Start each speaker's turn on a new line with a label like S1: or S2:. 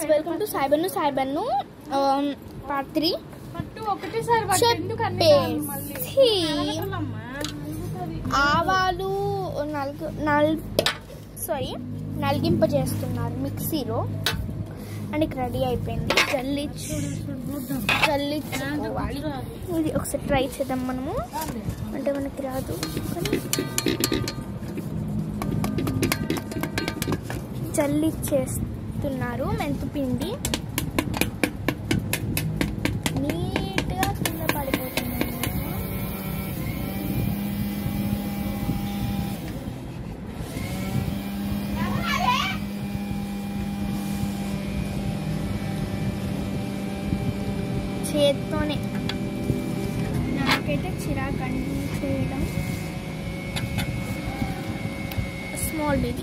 S1: welcome to Saibannu Saibannu part three
S2: పట్టు ఒకటేసారి పట్టు ఎందుకు అన్ని కావాలి మళ్ళీ
S1: చెప్పేసి
S2: అమ్మా
S1: ఆవాలు నలుగు నల్ సారీ నలిగింప చేస్తున్నారు మిక్సీలో అండ్ ఇక్కడ రెడీ అయిపోయింది జల్లిచ్చు జల్లించుకోవాలి ఇది ఒకసారి ట్రై చేద్దాం మనము అంటే మనకి రాదు కానీ జల్లిచ్చేస్తున్నారు మెంతు పిండి నీట్గా కింద పడిపోతుంది చేత్తోనే నాకైతే చిరాకండి చేయడం స్మాల్ బేబీ